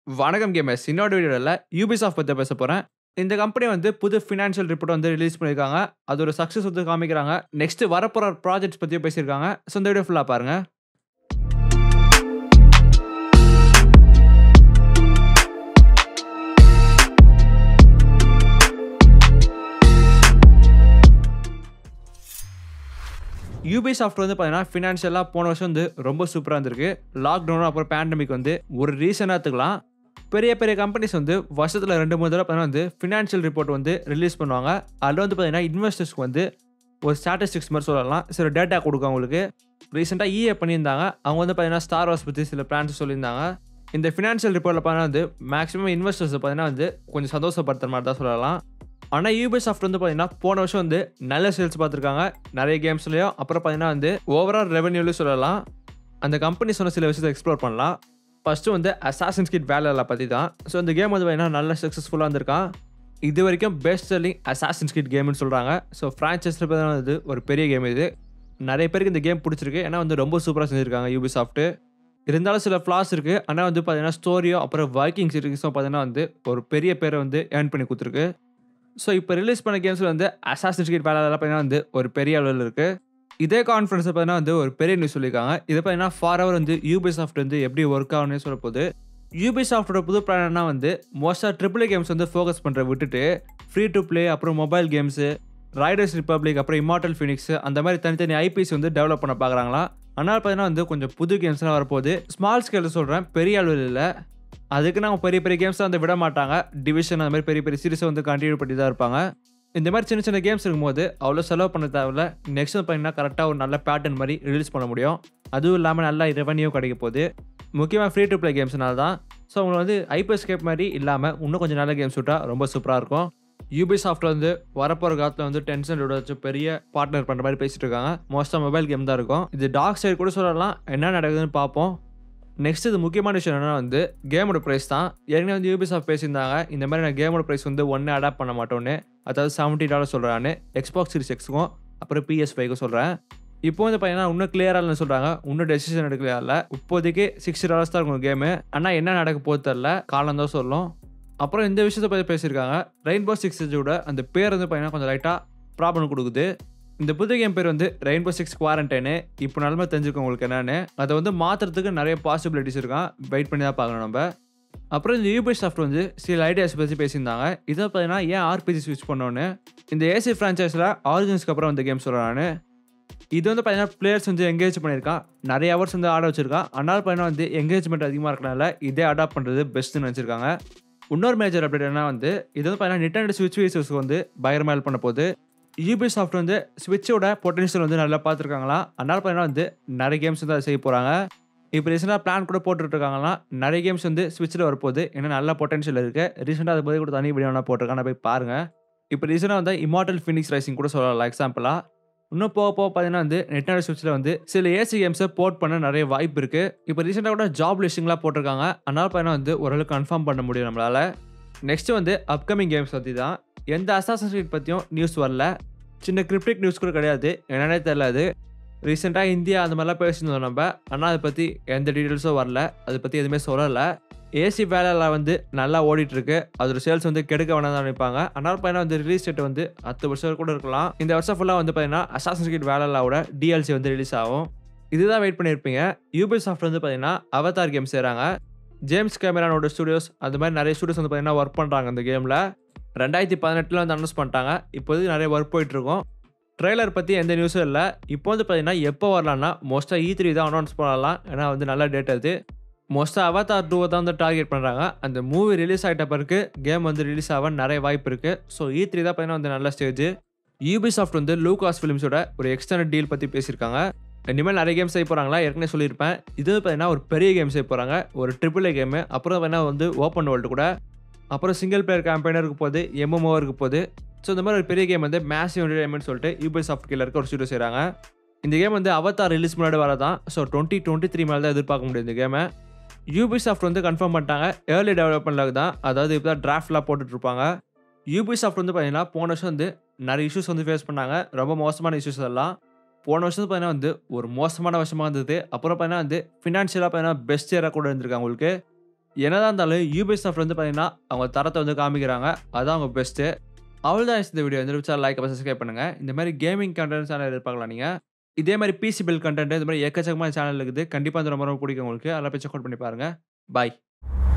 வணக்கம் கேமர்ஸ் இன்னொரு வீடியோவில் யூபிசாஃப்ட் பற்றி பேச போகிறேன் இந்த கம்பெனி வந்து புது ஃபினான்ஷியல் ரிப்போர்ட் வந்து ரிலீஸ் பண்ணியிருக்காங்க அது ஒரு சக்ஸஸ் வந்து காமிக்கிறாங்க நெக்ஸ்ட் வரப்போகிற ப்ராஜெக்ட்ஸ் பற்றியும் பேசியிருக்காங்க ஸோ இந்த வீடியோ ஃபுல்லாக பாருங்க யூபி சாஃப்ட் வந்து பார்த்தீங்கன்னா ஃபினான்ஷியலாக போன வருஷம் வந்து ரொம்ப சூப்பராக இருந்திருக்கு லாக்டவுன் அப்புறம் பேண்டமிக் வந்து ஒரு ரீசனாக எடுத்துக்கலாம் பெரிய பெரிய கம்பெனிஸ் வந்து வருஷத்தில் ரெண்டு மூணு தடவை பார்த்தீங்கன்னா வந்து ஃபினான்ஷியல் ரிப்போர்ட் வந்து ரிலீஸ் பண்ணுவாங்க அதில் வந்து பார்த்தீங்கன்னா இன்வெஸ்டர்ஸ்க்கு வந்து ஒரு ஸ்டாட்டிஸ்டிக்ஸ் மாதிரி சொல்லலாம் சில டேட்டா கொடுக்கும் அவங்களுக்கு ரீசெண்டாக இஏ பண்ணியிருந்தாங்க அவங்க வந்து பார்த்தீங்கன்னா ஸ்டார் வாஸ் பற்றி சில பிளான்ஸ் சொல்லியிருந்தாங்க இந்த ஃபினான்ஷியல் ரிப்போர்ட்டில் பார்த்தீங்கன்னா வந்து மேக்ஸிமம் இன்வெஸ்டர்ஸ் பார்த்தீங்கன்னா வந்து கொஞ்சம் சந்தோஷப்படுத்துற மாதிரி தான் சொல்லலாம் ஆனால் யூபி சாஃப்ட் வந்து பார்த்தீங்கன்னா போன வருஷம் வந்து நல்ல சேல்ஸ் பார்த்துருக்காங்க நிறைய கேம்ஸ்லையும் அப்புறம் பார்த்தீங்கன்னா வந்து ஓவரால் ரெவன்யூலையும் சொல்லலாம் அந்த கம்பெனி சொன்ன சில விஷயத்தை எக்ஸ்ப்ளோர் பண்ணலாம் ஃபஸ்ட்டு வந்து அசாசன் ஸ்கிட் வேலையில் பற்றி தான் ஸோ இந்த கேம் வந்து பார்த்தீங்கன்னா நல்ல சக்ஸஸ்ஃபுல்லாக இருந்திருக்கான் இது வரைக்கும் பெஸ்ட் செல்லிங் அசாசன் ஸ்கிட் கேம்னு சொல்கிறாங்க ஸோ ஃப்ரான்ச்சைஸில் பார்த்தீங்கன்னா வந்து ஒரு பெரிய கேம் இது நிறைய பேருக்கு இந்த கேம் பிடிச்சிருக்கு ஏன்னா வந்து ரொம்ப சூப்பராக செஞ்சுருக்காங்க யூபி சாஃப்ட்டு இருந்தாலும் சில ஃப்ளாஸ் இருக்குது ஆனால் வந்து பார்த்தீங்கன்னா ஸ்டோரியோ அப்புறம் ஒர்க்கிங் சீரிஸும் பார்த்தீங்கன்னா வந்து ஒரு பெரிய பேரை வந்து ஏர்ன் பண்ணி கொடுத்துருக்கு ஸோ இப்போ ரிலீஸ் பண்ண கேம்ஸில் வந்து அசாசன் ஸ்கிட் வேலை பார்த்தீங்கன்னா வந்து ஒரு பெரிய அளவில் இருக்குது இதே கான்ஃபரன்ஸ் பார்த்தீங்கன்னா வந்து ஒரு பெரிய நியூஸ் சொல்லியிருக்காங்க இதை பார்த்தீங்கன்னா ஃபார் அவர் வந்து யூபி சாஃப்ட் வந்து எப்படி ஒர்க் ஆகும்னு சொல்ல போகுது யூபி சாஃப்டோட புது பிளான்னா வந்து மோஸ்ட்டாக ட்ரிபிள் கேம்ஸ் வந்து ஃபோக்கஸ் பண்ணுற விட்டுட்டு ஃப்ரீ டு ப்ளே அப்புறம் மொபைல் கேம்ஸு ரைடர்ஸ் ரிப்பப்ளிக் அப்புறம் இமார்டல் ஃபினிக்ஸ் அந்த மாதிரி தனித்தனி ஐபிஎஸ் வந்து டெவலப் பண்ண பார்க்குறாங்களா அதனால் பார்த்தீங்கன்னா வந்து கொஞ்சம் புது கேம்ஸ்லாம் வரப்போகுது ஸ்மால் ஸ்கேலில் சொல்கிறேன் பெரிய அளவில் இல்லை அதுக்கு நாங்கள் பெரிய பெரிய கேம்ஸ் வந்து விட மாட்டாங்க டிவிஷன் அந்த மாதிரி பெரிய பெரிய சீரிஸை வந்து கண்டினியூ பண்ணி தான் இருப்பாங்க இந்த மாதிரி சின்ன சின்ன கேம்ஸ் இருக்கும்போது அவ்வளோ செலவு பண்ண தேவையில்ல நெக்ஸ்ட் பார்த்தீங்கன்னா கரெக்டாக ஒரு நல்ல பேட்டர்ன் மாதிரி ரிலீஸ் பண்ண முடியும் அதுவும் இல்லாமல் நல்ல ரெவன்யூ கிடைக்க போகுது முக்கியமாக ஃப்ரீ டு ப்ளே கேம்ஸ்னால தான் ஸோ உங்களுக்கு வந்து ஐபிஎஸ் கேப் மாதிரி இல்லாமல் இன்னும் கொஞ்சம் நல்ல கேம்ஸ் விட்டால் ரொம்ப சூப்பராக இருக்கும் யூபி சாஃப்ட் வந்து வரப்போகிற காலத்தில் வந்து டென்ஷன் வச்சு பெரிய பார்ட்னர் பண்ணுற மாதிரி பேசிட்டு இருக்காங்க மோஸ்ட்டாக மொபைல் கேம் தான் இருக்கும் இது டாக் சைடு கூட சொல்லலாம் என்ன நடக்குதுன்னு பார்ப்போம் நெக்ஸ்ட் இது முக்கியமான விஷயம் என்னன்னா வந்து கேமோட ப்ரைஸ் தான் ஏற்கனவே வந்து யூபி சாஃப்ட் பேசியிருந்தாங்க இந்த மாதிரி நான் கேமோட ப்ரைஸ் வந்து ஒன்று அடாப்ட் பண்ண மாட்டோன்னு அதாவது செவன்ட்டி டாலர் சொல்கிறான்னு எக்ஸ்பாக்ஸ் சீரிஸ் எக்ஸுக்கும் அப்புறம் பிஎஸ் ஃபைவ்க்கும் சொல்கிறேன் இப்போ வந்து பார்த்தீங்கன்னா இன்னும் கிளியராக இல்லைன்னு சொல்கிறாங்க இன்னும் டெசிஷன் எடுக்கலையா இல்லை இப்போதைக்கு சிக்ஸ்டி டாலர்ஸ் தான் இருக்கும் கேமு ஆனால் என்ன நடக்க போகுது தெரில காலம் தான் சொல்லும் அப்புறம் இந்த விஷயத்தை பற்றி பேசியிருக்காங்க ரெயின்போ சிக்ஸோட அந்த பேர் வந்து பார்த்தீங்கன்னா கொஞ்சம் லைட்டாக ப்ராப்ளம் கொடுக்குது இந்த புது கேம் பேர் வந்து ரெயின்போ சிக்ஸ் குவாரண்டைனு இப்போ நிலமை தெரிஞ்சுக்கோங்க உங்களுக்கு என்னென்னு அதை வந்து மாற்றுறதுக்கு நிறைய பாசிபிலிட்டிஸ் இருக்கான் வெயிட் பண்ணி தான் பார்க்கணும் நம்ம அப்புறம் இந்த யூபி சாஃப்ட் வந்து சில ஐடியாஸ் பற்றி பேசியிருந்தாங்க இதை பார்த்தீங்கன்னா ஏன் ஆர்பிஜி ஸ்விட்ச் பண்ணோன்னு இந்த ஏசி ஃப்ரான்ச்சைஸில் ஆரிஜின்ஸ்க்கு அப்புறம் இந்த கேம் சொல்கிறான்னு இது வந்து பார்த்தீங்கன்னா பிளேயர்ஸ் வந்து எங்கேஜ் பண்ணியிருக்கான் நிறைய ஹவர்ஸ் வந்து ஆட வச்சிருக்கான் அதனால பார்த்தீங்கன்னா வந்து எங்கேஜ்மெண்ட் அதிகமாக இருக்கனால இதே அடாப்ட் பண்ணுறது பெஸ்ட்டுன்னு நினச்சிருக்காங்க இன்னொரு மேஜர் அப்டேட் என்ன வந்து இது வந்து பார்த்தீங்கன்னா நிட்டன்டோ ஸ்விட்ச் யூசர்ஸ்க்கு வந்து பயங்கரமாக ஹெல்ப் பண்ண போகுது யூபி சாஃப்ட் வந்து ஸ்விட்சோட பொட்டன்ஷியல் வந்து நல்லா பார்த்துருக்காங்களா அதனால பார்த்தீங்கன்னா வந்து நிறைய கேம்ஸ் வந்து அதை செய்ய போகிறாங்க இப்போ ரீசெண்டாக பிளான் கூட போட்டுட்ருக்காங்களா நிறைய கேம்ஸ் வந்து ஸ்விட்சில் வரப்போகுது ஏன்னா நல்ல பொட்டன்ஷியல் இருக்குது ரீசெண்டாக அதை பற்றி கூட தனி வீடியோ வேணால் போட்டிருக்காங்க போய் பாருங்கள் இப்போ ரீசெண்டாக வந்து இமார்டல் ஃபினிக்ஸ் ரைசிங் கூட சொல்லலாம் எக்ஸாம்பிளாக இன்னும் போக போக பார்த்தீங்கன்னா வந்து நெட்நாடு ஸ்விட்சில் வந்து சில ஏசி கேம்ஸை போர்ட் பண்ண நிறைய வாய்ப்பு இருக்குது இப்போ ரீசெண்டாக கூட ஜாப் லிஸ்டிங்லாம் போட்டிருக்காங்க அதனால பார்த்தீங்கன்னா வந்து ஓரளவுக்கு கன்ஃபார்ம் பண்ண முடியும் நம்மளால் நெக்ஸ்ட்டு வந்து அப்கமிங் கேம்ஸ் பற்றி தான் எந்த அசாசன் ஸ்ட்ரீட் பற்றியும் நியூஸ் வரல சின்ன கிரிப்டிக் நியூஸ் கூட கிடையாது என்னன்னே தெரியல அது ரீசெண்டாக இந்தியா அந்த மாதிரிலாம் பேசியிருந்தோம் நம்ம ஆனால் அதை பற்றி எந்த டீட்டெயில்ஸும் வரல அதை பற்றி எதுவுமே சொல்லலை ஏசி வேலையில் வந்து நல்லா ஓடிட்டு இருக்கு அதோட சேல்ஸ் வந்து கெடுக்க வேணாம் தான் நினைப்பாங்க ஆனால் பார்த்தீங்கன்னா வந்து ரிலீஸ் டேட் வந்து பத்து வருஷம் கூட இருக்கலாம் இந்த வருஷம் ஃபுல்லாக வந்து பார்த்தீங்கன்னா அசாசன் ஸ்கிட் வேலையோட டிஎல்சி வந்து ரிலீஸ் ஆகும் இதுதான் வெயிட் பண்ணியிருப்பீங்க யூபி சாஃப்ட் வந்து பார்த்தீங்கன்னா அவதார் கேம் செய்கிறாங்க ஜேம்ஸ் கேமரானோட ஸ்டுடியோஸ் அந்த மாதிரி நிறைய ஸ்டுடியோஸ் வந்து பார்த்தீங்கன்னா ஒர்க் பண்ணுறாங்க அந்த கேமில் ரெண்டாயிரத்தி பதினெட்டில் வந்து அனௌன்ஸ் பண்ணிட்டாங்க இப்போதைக்கு நிறைய ஒர்க் போயிட்டுருக்கோம் ட்ரெய்லர் பற்றி எந்த நியூஸும் இல்லை இப்போ வந்து பார்த்தீங்கன்னா எப்போ வரலான்னா மோஸ்ட்டாக இ த்ரீ தான் அனௌன்ஸ் பண்ணலாம் ஏன்னா வந்து நல்ல டேட் அது மோஸ்ட்டாக அவதார் டூவை தான் வந்து டார்கெட் பண்ணுறாங்க அந்த மூவி ரிலீஸ் ஆகிட்ட பிறகு கேம் வந்து ரிலீஸ் ஆக நிறைய வாய்ப்பு இருக்குது ஸோ இ த்ரீ தான் பார்த்தீங்கன்னா வந்து நல்ல ஸ்டேஜ் யூபி சாஃப்ட் வந்து லூகாஸ் ஃபிலிம்ஸோட ஒரு எக்ஸ்டர்னல் டீல் பற்றி பேசியிருக்காங்க இனிமேல் நிறைய கேம் செய்ய போகிறாங்களா ஏற்கனவே சொல்லியிருப்பேன் இது பார்த்தீங்கன்னா ஒரு பெரிய கேம் செய்ய போகிறாங்க ஒரு ட்ரிபிள் ஏ கேமு அப்புறம் வேணால் வந்து ஓப்பன் வேர்ல்டு கூட அப்புறம் சிங்கிள் பிளேயர் கேம்பெயினர் இருக்க போது எம்எம்ஓ இருக்க போது ஸோ இந்த மாதிரி ஒரு பெரிய கேம் வந்து மேசிவ் என்டர்டைன்மெண்ட் சொல்லிட்டு யூபி சாஃப்ட் கீழே இருக்க ஒரு ஸ்டுடியோ செய்கிறாங்க இந்த கேம் வந்து அவதார் ரிலீஸ் முன்னாடி வரதான் ஸோ டுவெண்ட்டி டுவெண்ட்டி த்ரீ மேலே தான் எதிர்பார்க்க முடியும் இந்த கேமை யூபி சாஃப்ட் வந்து கன்ஃபார்ம் பண்ணிட்டாங்க ஏர்லி டெவலப்மெண்ட்டில் தான் அதாவது இப்போ தான் டிராஃப்ட்லாம் போட்டுட்ருப்பாங்க யூபி சாஃப்ட் வந்து பார்த்தீங்கன்னா போன வருஷம் வந்து நிறைய இஷ்யூஸ் வந்து ஃபேஸ் பண்ணாங்க ரொம்ப மோசமான இஷ்யூஸ் எல்லாம் போன வருஷம் பார்த்தீங்கன்னா வந்து ஒரு மோசமான வருஷமாக இருந்தது அப்புறம் பார்த்தீங்கன்னா வந்து ஃபினான்ஷியலாக பார்த்தீங்கன்னா பெஸ்ட் இயராக கூட இருந்திருக்கு அவங்களுக்கு என்னதான் இருந்தாலும் யூபி சாஃப்ட் வந்து பார்த்தீங்கன்னா அவங்க தரத்தை வந்து காமிக்கிறாங்க அதான் அவங்க பெஸ்ட்டு அவ்வளோதான் இந்த வீடியோ வந்து லைக் அப்போ சப்ஸ்கிரைப் பண்ணுங்கள் இந்த மாதிரி கேமிங் கண்டென்ட் சேனல் எதிர்பார்க்கலாம் நீங்கள் இதே மாதிரி பிசி பில் கண்டென்ட் இந்த மாதிரி எக்கச்சக்கமான சேனல் இருக்குது கண்டிப்பாக வந்து ரொம்ப ரொம்ப பிடிக்கும் உங்களுக்கு அதெல்லாம் போய் செக் அவுட் பண்ணி பாருங்கள் பாய்